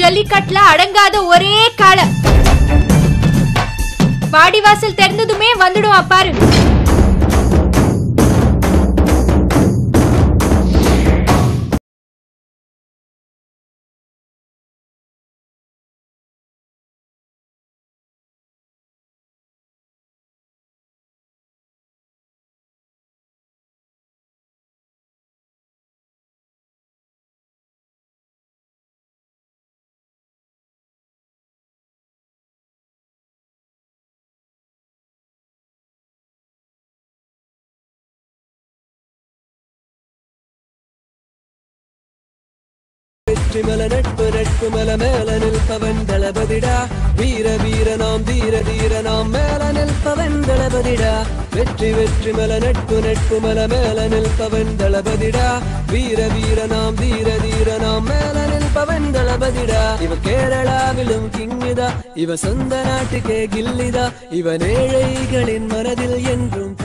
ஜல்லிக்கட்டுல அடங்காத ஒரே காளை வாடிவாசல் திறந்ததுமே வந்துடுவான் பாரு வெற்றி மல நட்பு நட்பு மல மேல நிற்பவன் தளபதிடா வீர வீர நாம் தீர தீர நாம் மேல நிற்பவன் தளபதிடா வெற்றி வெற்றி மல நட்பு நட்பு மல மேல நிற்பவன் தளபதிடா வீர வீர நாம் தீர தீர நாம் மேல நிற்பவன் தளபதிடா இவ கேரளாவிலும் கிங்கிதா இவ சொந்த நாட்டுக்கே கில்லிதா இவன் ஏழைகளின் மனதில் என்றும்